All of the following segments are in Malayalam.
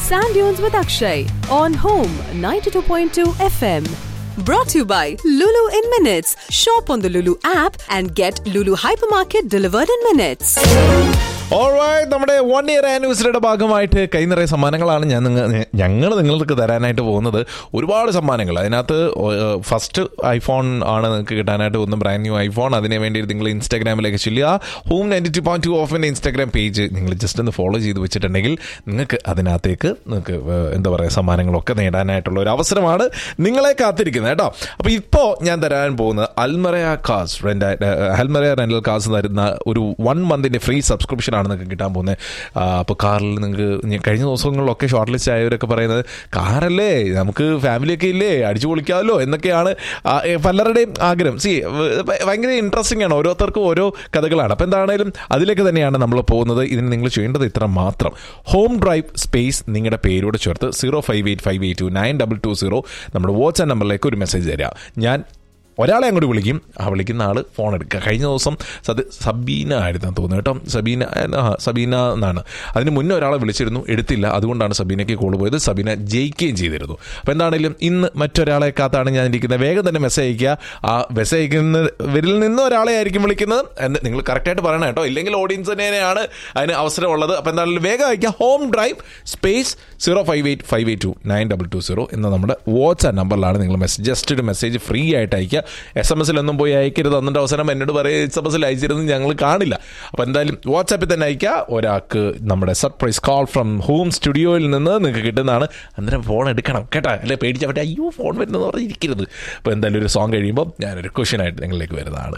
Sand Dunes with Akshay on Home 92.2 FM. Brought to you by Lulu in Minutes. Shop on the Lulu app and get Lulu Hypermarket delivered in minutes. Alright, നമ്മുടെ വൺ ഇയർ ആനിവേഴ്സറിയുടെ ഭാഗമായിട്ട് കൈ നിറയെ സമ്മാനങ്ങളാണ് ഞാൻ നിങ്ങൾ ഞങ്ങൾ നിങ്ങൾക്ക് തരാനായിട്ട് പോകുന്നത് ഒരുപാട് സമ്മാനങ്ങൾ അതിനകത്ത് ഫസ്റ്റ് ഐഫോൺ ആണ് നിങ്ങൾക്ക് കിട്ടാനായിട്ട് ഒന്ന് ബ്രാൻഡ് ന്യൂ ഐഫോൺ അതിന് വേണ്ടി നിങ്ങൾ ഇൻസ്റ്റാഗ്രാമിലേക്ക് ചെല്ലുക home ninety two point two ഓഫിൻ്റെ ഇൻസ്റ്റാഗ്രാം പേജ് നിങ്ങൾ ജസ്റ്റ് ഒന്ന് ഫോളോ ചെയ്ത് വെച്ചിട്ടുണ്ടെങ്കിൽ നിങ്ങൾക്ക് അതിനകത്തേക്ക് നിങ്ങൾക്ക് ഏഹ്, എന്താ പറയുക സമ്മാനങ്ങളൊക്കെ നേടാനായിട്ടുള്ള ഒരു അവസരമാണ് നിങ്ങളെ കാത്തിരിക്കുന്നത് കേട്ടോ അപ്പോൾ ഇപ്പോൾ ഞാൻ തരാൻ പോകുന്നത് അൽമറയ കാസ് റെൻ്റ് അൽമറയ റെൻ്റൽ കാസ് തരുന്ന ഒരു വൺ മന്തിൻ്റെ ഫ്രീ സബ്സ്ക്രിപ്ഷൻ ആണ് നിങ്ങൾക്ക് കിട്ടാൻ പോകുന്നത് അപ്പോൾ കാറിൽ നിങ്ങൾക്ക് ഞാൻ കഴിഞ്ഞ ദിവസങ്ങളിലൊക്കെ ഷോർട്ട് ലിസ്റ്റ് ആയവരൊക്കെ പറയുന്നത് കാറല്ലേ നമുക്ക് ഫാമിലിയൊക്കെ ഇല്ലേ അടിച്ചു പൊളിക്കാമല്ലോ എന്നൊക്കെയാണ് ആ, ഏ, പലരുടെയും ആഗ്രഹം സി ഭയങ്കര ഇൻട്രസ്റ്റിംഗ് ആണ് ഓരോരുത്തർക്കും ഓരോ കഥകളാണ് അപ്പോൾ എന്താണേലും അതിലേക്ക് തന്നെയാണ് നമ്മൾ പോകുന്നത് ഇതിന് നിങ്ങൾ ചെയ്യേണ്ടത് ഇത്ര മാത്രം ഹോം ഡ്രൈവ് സ്പേസ് നിങ്ങളുടെ പേരോട് ചേർത്ത് zero five eight five eight two nine double two zero നമ്മുടെ വാട്സ്ആപ്പ് നമ്പറിലേക്ക് ഒരു മെസ്സേജ് തരിക ഞാൻ ഒരാളെ അങ്ങോട്ട് വിളിക്കും ആ വിളിക്കുന്ന ആൾ ഫോൺ എടുക്കുക കഴിഞ്ഞ ദിവസം സത് സബീന ആയിരുന്നു തോന്നുന്നു കേട്ടോ സബീന ആ, സബീന എന്നാണ് അതിന് മുന്നേ ഒരാളെ വിളിച്ചിരുന്നു എടുത്തില്ല അതുകൊണ്ടാണ് സബീനയ്ക്ക് കോൾ പോയത് സബീന ജയിക്കുകയും ചെയ്തിരുന്നു അപ്പോൾ എന്താണെങ്കിലും ഇന്ന് മറ്റൊരാളെ കാത്താണ് ഞാൻ ഇരിക്കുന്നത് വേഗം തന്നെ മെസ്സേജ് അയക്കുക ആ മെസ്സേജ് അയക്കുന്നവരിൽ നിന്ന് ഒരാളെ ആയിരിക്കും വിളിക്കുന്നത് എന്ന് നിങ്ങൾ കറക്റ്റായിട്ട് പറയണം കേട്ടോ ഇല്ലെങ്കിൽ ഓഡിയൻസ് തന്നെയാണ് അതിന് അവസരമുള്ളത് അപ്പോൾ എന്താണെങ്കിലും വേഗം അയക്കുക home drive space zero five eight five eight two nine double two zero എന്ന നമ്മുടെ വാട്സ്ആപ്പ് നമ്പറിലാണ് നിങ്ങൾ മെസ്സേജ് ജസ്റ്റ് ഒരു മെസ്സേജ് ഫ്രീ ആയിട്ട് അയക്കുക എസ് എം എസിലൊന്നും പോയി അയക്കരുത് എന്നിട്ട് അവസരം എന്നോട് പറയുക എസ് എം എസിൽ അയച്ചിരുന്നു ഞങ്ങൾ കാണില്ല അപ്പോൾ എന്തായാലും വാട്സാപ്പിൽ തന്നെ അയക്കുക ഒരാൾക്ക് നമ്മുടെ സർപ്രൈസ് കോൾ ഫ്രം ഹോം സ്റ്റുഡിയോയിൽ നിന്ന് നിങ്ങൾക്ക് കിട്ടുന്നതാണ് അന്നേരം ഫോൺ എടുക്കണം കേട്ടോ അല്ലെ പേടിച്ച പറ്റേ അയ്യോ ഫോൺ വരുന്നതെന്ന് പറഞ്ഞിരിക്കരുത് അപ്പോൾ എന്തായാലും ഒരു സോങ് കഴിയുമ്പോൾ ഞാനൊരു ക്വസ്റ്റ്യൻ ആയിട്ട് നിങ്ങളിലേക്ക് വരുന്നതാണ്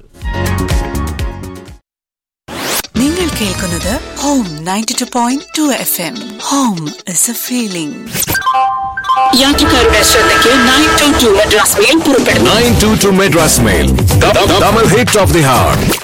നിങ്ങൾ കേൾക്കുന്നത് home ninety two point two F M home is a feeling യാത്രക്കാരുടെ ശ്രദ്ധയ്ക്ക് nine two two Madras mail പുറപ്പെടുന്നു 922 Madras Mail. The, the, double hit of the heart.